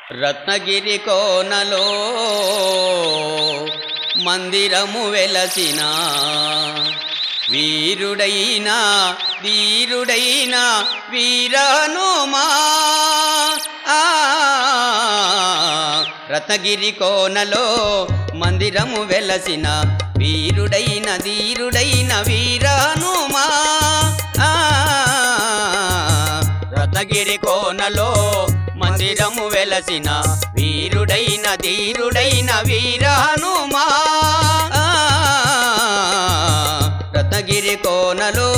రత్నగిరి కోనలో మందిరము వెలసిన వీరుడైన వీరుడైన వీరనుమా ఆ, రత్నగిరి కోనలో మందిరము వెలసిన వీరుడైన ధీరుడైన వీరనుమా ఆ, రత్నగిరి కోనలో మందిరము వెలసిన వీరుడైన ధీరుడైన వీరనుమా ఆ, రత్నగిరి కోనలో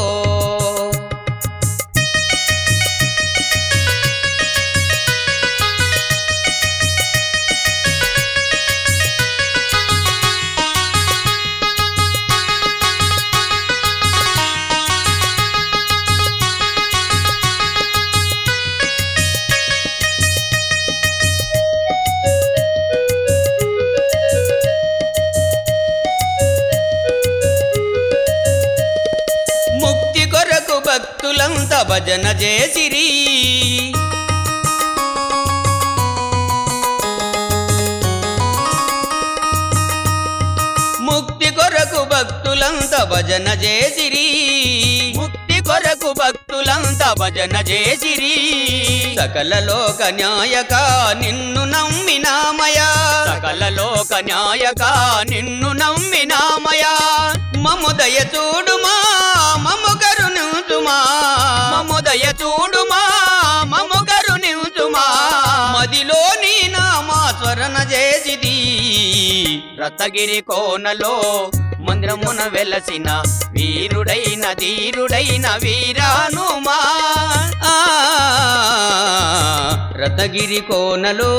ముక్తి కొరకు భక్తులంతా భజన చేసిరి ముక్తి కొరకు భక్తులంతా భజన చేసిరి ముక్తి కొరకు భక్తులంతా భజన చేసిరి సకల లోక న్యాయక నిన్ను నమ్మినామయా సకల లోక న్యాయక నిన్ను నమ్మినామయా మముదయ చూడుమా మము కరుణించుమా మముదయ చూడుమా మము కరుణించుమా మదిలో నీ నామా స్వరణ చేసిది రతగిరి కోనలో మందిరమున వెలసిన వీరుడైన ధీరుడైన వీరానుమా ఆ, రతగిరి కోనలో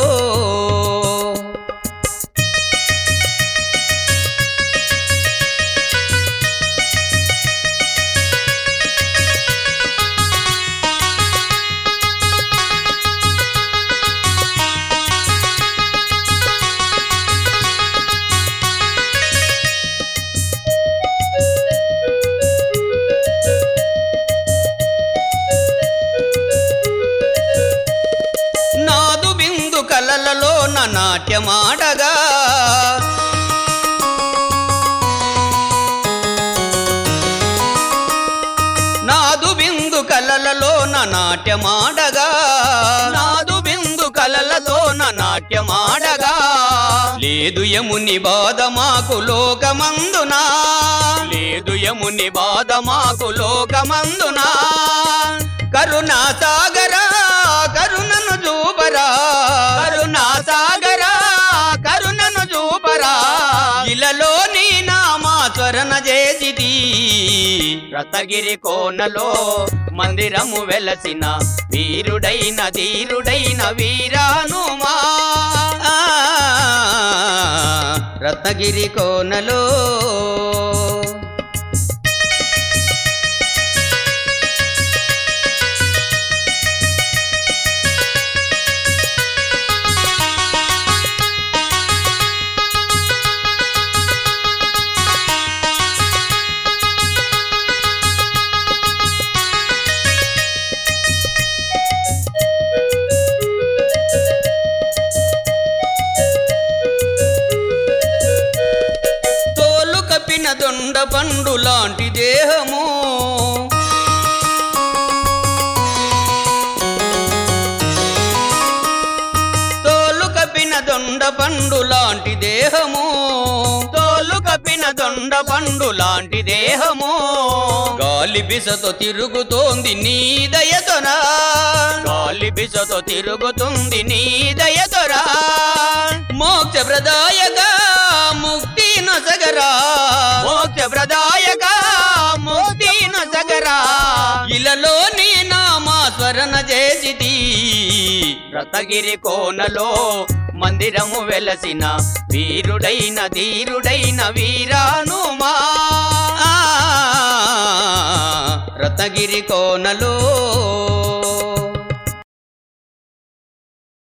నాదు బిందు కలలలో నా నాట్యమాడగా నాదు బిందు కలలలో నా నాట్యమాడగా నాదు బిందు కలలతో నా నాట్యమాడగా లేదు యముని బాధ మాకు లోకమందునా లేదు యముని బాధ మాకు లోకమందునా కరుణా సాగరా కరుణను చూపరా కరుణా సాగరా కరుణను చూపరా ఇలలో నీ నామా స్వరణ చేసిది రతగిరి కోనలో మందిరము వెలసిన వీరుడైన ధీరుడైన వీరానుమా ఆ, రత్నగిరి కోనలో తోలు కప్పిన దొండ పండు లాంటి దేహము తోలు కప్పిన దొండ పండు లాంటి దేహము తోలు కప్పిన దొండ పండు లాంటి దేహము గాలి బిసతో తిరుగుతోంది నీ దయతోనా గాలి బిసతో తిరుగుతుంది నీ దయతోరా మోక్ష ప్రదాయక ముక్తి నొసగరా మోక్ష ప్రదాయక ముక్తి నొసగరా ఇలలో నీ నామా స్మరణ చేసిది రతగిరి కోనలో మందిరము వెలసిన వీరుడైన ధీరుడైన వీరానుమా ఆ, రతగిరి కోనలో